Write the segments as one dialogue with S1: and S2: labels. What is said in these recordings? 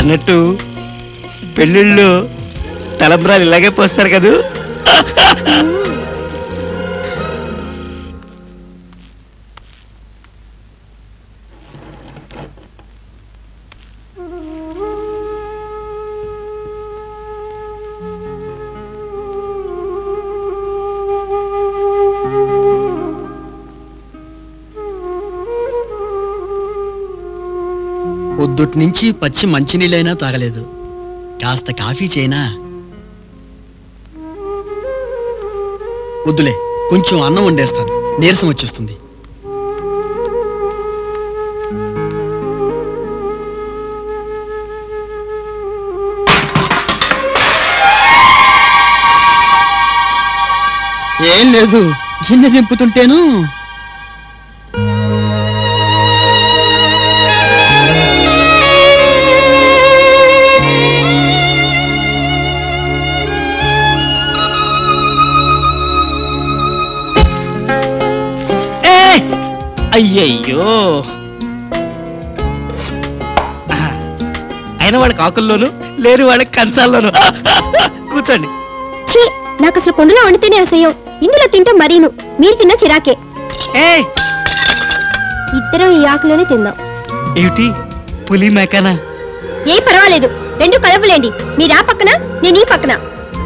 S1: అన్నట్టు పెళ్ళిళ్ళు తలంబ్రాలు ఇలాగే పోస్తారు కదూ
S2: పొద్దుటి నుంచి పచ్చి మంచినీళ్ళైనా తాగలేదు కాస్త కాఫీ చేయనా వద్దులే కొంచెం అన్నం వండేస్తాను నీరసం వచ్చేస్తుంది ఏం లేదు గిన్నె దింపుతుంటేను
S1: ఏ! అయ్యయ్యో అయిన వాళ్ళకి ఆకుల్లోను లేని వాళ్ళకి కంచాల్లోను కూర్చోండి
S3: ఛీ నాకు అసలు కొండలో వండితేనే అసహ్యం ఇందులో తింటే మరీను మీరు తిన్న చిరాకే
S1: ఏ
S3: ఇద్దరం ఈ ఆకులోనే తిందాం
S1: ఏమిటి పులి మేకనా
S3: ఏ పర్వాలేదు రెండు కలవలేండి మీరు ఆ పక్కన నేను ఈ పక్కన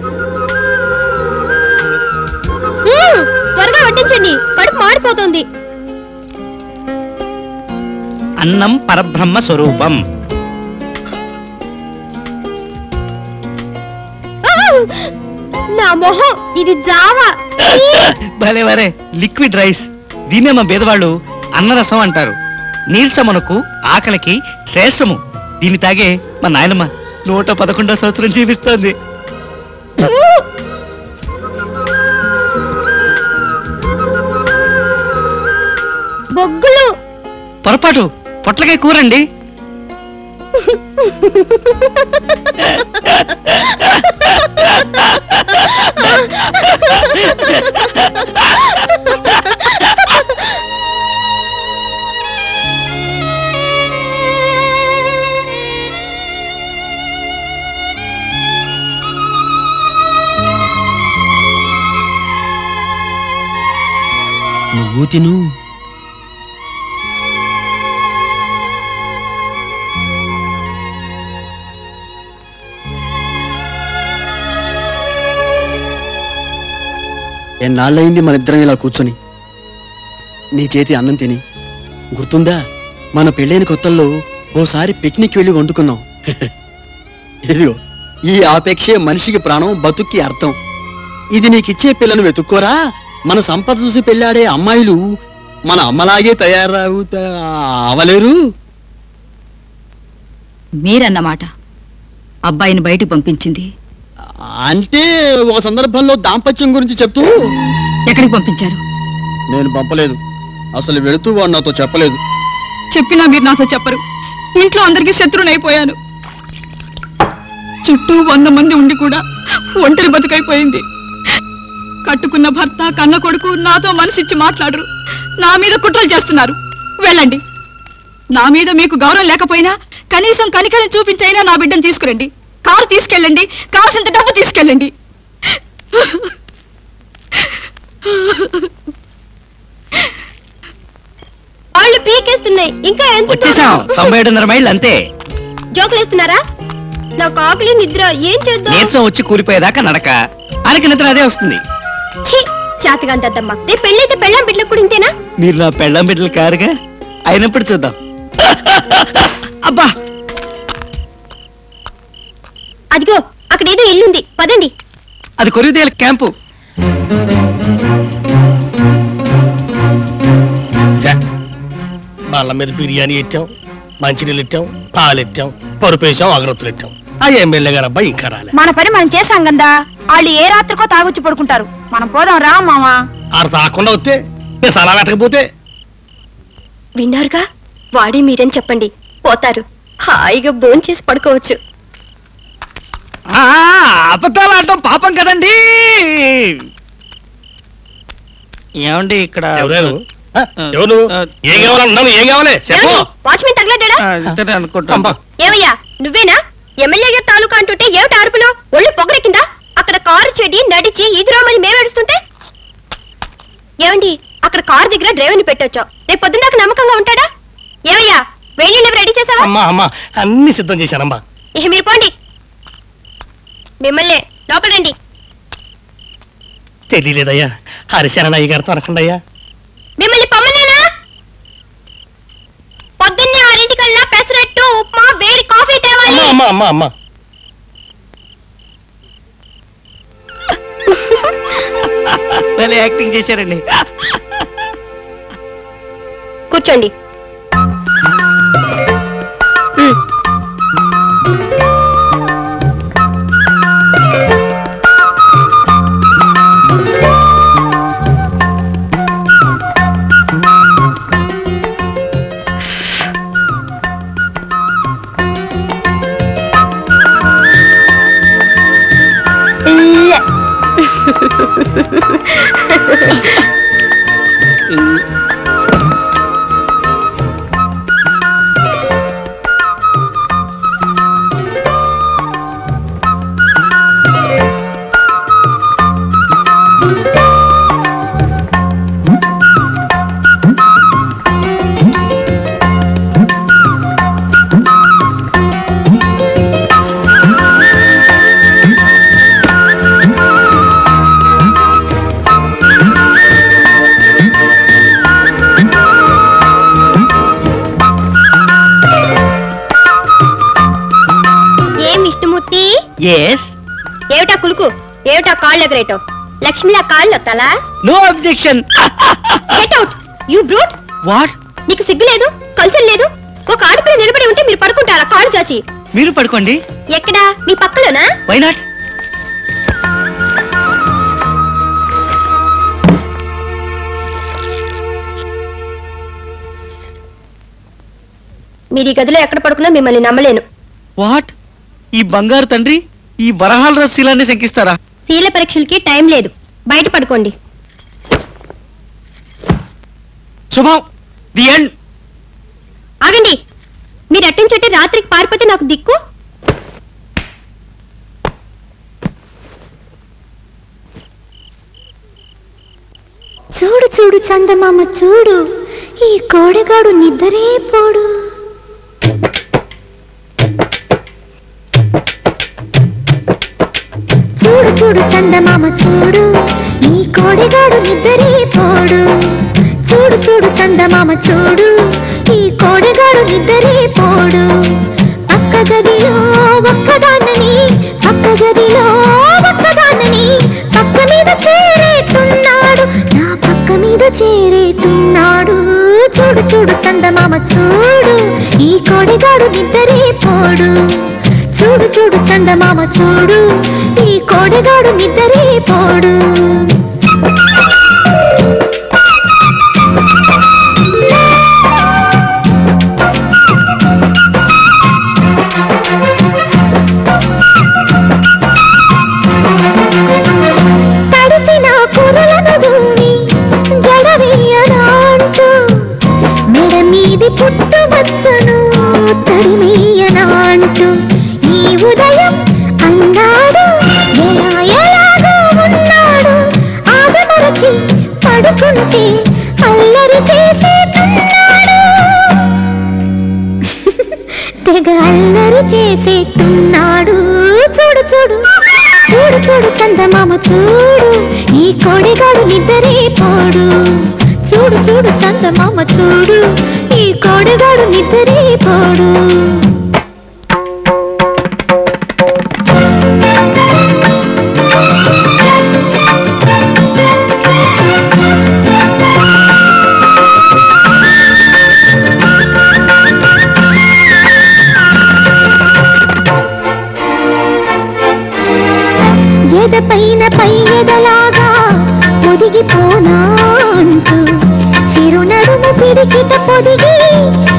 S3: మ్మ్, త్వరగా వడ్డించండి కడుపు మాడిపోతుంది
S1: అన్నం పరబ్రహ్మ స్వరూపం
S3: ఆ! నా మొహం ఇది జావా
S1: భలే వరే లిక్విడ్ రైస్ దీన్నే మా బేదవాళ్ళు అన్నరసం అంటారు నీల్సమునకు ఆకలికి శ్రేష్టము దీన్ని తాగే మా నాయనమ్మ నూట పదకొండో సంవత్సరం జీవిస్తోంది
S3: బొగ్గులు
S1: పొరపాటు పొట్లకాయ కూరండి
S2: నువ్వు తిను ఎన్నాళ్ళయింది మన ఇద్దరం ఇలా కూర్చొని నీ చేతి అన్నం తిని గుర్తుందా మన పెళ్ళైన కొత్తల్లో ఓసారి పిక్నిక్ వెళ్ళి వండుకున్నాం ఇదిగో ఈ ఆపేక్షే మనిషికి ప్రాణం బతుక్కి అర్థం ఇది నీకిచ్చే పిల్లను వెతుక్కోరా మన సంపద చూసి పెళ్ళాడే అమ్మాయిలు మన అమ్మలాగే తయారవుతా అవలేరు
S4: మీరన్నమాట అబ్బాయిని బయటికి పంపించింది
S2: అంటే ఒక సందర్భంలో దాంపత్యం గురించి చెప్తూ
S4: ఎక్కడికి పంపించారు
S2: నేను పంపలేదు అసలు వెళుతూ వాడు నాతో చెప్పలేదు
S4: చెప్పినా మీరు నాతో చెప్పరు ఇంట్లో అందరికీ శత్రునైపోయాను చుట్టూ వంద మంది ఉండి కూడా ఒంటరి బతుకైపోయింది కట్టుకున్న భర్త కన్న కొడుకు నాతో మనసిచ్చి మాట్లాడరు నా మీద కుట్రలు చేస్తున్నారు వెళ్ళండి నా మీద మీకు గౌరవం లేకపోయినా కనీసం కనికరం చూపించైనా నా బిడ్డను తీసుకురండి కారు తీసుకెళ్ళండి కావాల్సినంత డబ్బు తీసుకెళ్ళండి
S3: వాళ్ళు పీకేస్తున్నాయి ఇంకా ఎంత
S1: వచ్చేసాం తొంభై ఏడున్నర మైళ్ళు అంతే
S3: జోకులు వేస్తున్నారా నాకు ఆకలి నిద్ర ఏం చేద్దాం
S1: నీరసం వచ్చి కూలిపోయేదాకా నడక అనకి నిద్ర అదే వస్తుంది
S3: ఛీ చాతగాంతద్దమ్మా రేపు పెళ్ళైతే పెళ్ళాం బిడ్డలకు కూడా ఇంతేనా
S1: మీరు నా పెళ్ళం బిడ్డలు కారుగా అయినప్పుడు చూద్దాం అబ్బా
S3: అదిగో అక్కడ ఏదో ఇల్లుంది పదండి
S1: అది కొరిదేల క్యాంపు
S5: వాళ్ళ మీద బిర్యానీ ఇచ్చాం మంచినీళ్ళు ఇచ్చాం పాలు ఇచ్చాం పరుపు వేసాం అగరత్తులు ఇచ్చాం ఆ ఎమ్మెల్యే గారు అబ్బాయి ఇంకా రాలే
S4: మన పని మనం చేసాం గందా వాళ్ళు ఏ రాత్రికో తాగొచ్చి పడుకుంటారు మనం పోదాం రా మామా
S5: ఆడ తాకుండా వస్తే నేను సలా పెట్టకపోతే
S3: విన్నారుగా వాడే మీరని చెప్పండి పోతారు హాయిగా భోంచేసి పడుకోవచ్చు
S1: ఆ, అబద్ధాలు ఆడటం పాపం కదండి ఏమండి ఇక్కడ
S5: ఎవరు ఆ, ఎవరు నువ్వు? ఏం కావాలన్నాను ఏం కావాలి చెప్పు
S3: వాచ్మెన్ తగలడ్డా
S1: ఆ, ఇతనే అనుకుంటా
S5: అబ్బా.
S3: ఏమయ్యా నువ్వేనా ఎమ్మెల్యే గారి తాలూకా అంటుంటే ఏమిటి అరుపులో ఒళ్ళు పొగరెక్కిందా అక్కడ కారు చెడి నడిచి ఈదురామని మేము ఏడుస్తుంటే ఏమండి అక్కడ కారు దగ్గర డ్రైవర్ని పెట్టొచ్చావు రేపు పొద్దున్న నాకు నమ్మకంగా ఉంటాడా ఏమయ్యా వేడి రెడీ చేసావా
S5: అమ్మా అమ్మా అన్ని సిద్ధం చేశానమ్మా
S3: ఇక మీరు పోండి మిమ్మల్ని లోపల రండి
S5: తెలియలేదయ్యా హరిశరణయ్య గారితో అనకండి అయ్యా
S3: మిమ్మల్ని పొమ్మనేనా పొద్దున్నే ఆరింటికల్లా పెసరట్టు ఉప్మా వేడి కాఫీ తేవాలి
S5: అమ్మా అమ్మా అమ్మా అమ్మా
S1: భలే యాక్టింగ్ చేశారండి
S3: కూర్చోండి మ్. ఇల్ల. ఏం విష్ణుమూర్తి
S1: ఎస్
S3: ఏమిటా కులుకు ఏమిటా కాళ్ళు ఎగరేయటం లక్ష్మిలా కాళ్ళు వస్తాలా
S1: no objection
S3: get out you brute
S1: what
S3: నీకు సిగ్గు లేదు కల్చర్ లేదు ఒక ఆడపిల్ల నిలబడి ఉంటే మీరు పడుకుంటారా కాళ్ళు చాచి
S1: మీరు పడుకోండి
S3: ఎక్కడా మీ పక్కలోనా
S1: వై నాట్
S3: మీరు ఈ గదిలో ఎక్కడ పడుకున్నా మిమ్మల్ని నమ్మలేను
S1: వాట్ ఈ బంగారు తండ్రి ఈ వరహాల రోజు శీలాన్ని శంకిస్తారా
S3: శీల పరీక్షలకి టైం లేదు బయట పడుకోండి
S1: శుభం ది ఎండ్
S3: ఆగండి మీరు అట్టించట్టే రాత్రికి పారిపోతే నాకు దిక్కు చూడు చూడు చందమామ చూడు ఈ కోడగాడు నిద్రే పోడు చూడు చూడు చందమామ చూడు ఈ కోడగాడు నిద్రే పోడు చూడు చూడు చందమామ చూడు ఈ కోడగాడు నిద్రే పోడు పక్క గదిలో ఒక్కదాన్నని పక్క గదిలో ఒక్కదాన్నని పక్క మీద చేరేతున్నాడు నా పక్క మీద చేరేతున్నాడు చూడు చూడు చందమామ చూడు ఈ కోడిగాడు నిద్రే పోడు చూడు చూడు చందమామ చూడు ఈ కోడిగాడు నిద్రే పోడు తడిసిన కురలను దున్ని జడవేయనాంటూ మెడ మీది పుట్టుమచ్చను తడిమేయనాంటూ ఈ ఉదయం అన్నాడు ఎలా ఎలాగో ఉన్నాడు ఆగమరచి పడుకుంటే అల్లరి చేసేస్తున్నాడు తెగ అల్లరి చేసేస్తున్నాడు చూడు చూడు చూడు చూడు చందమామ చూడు ఈ కోడిగాడు నిద్రే పోడు చూడు చూడు చందమామ చూడు ఈ కోడిగాడు నిద్రే పోడు ఎద పైన పై ఎదలాగా ఒదిగిపోనా అంటూ చిరునడుము పిడికిట పొదిగి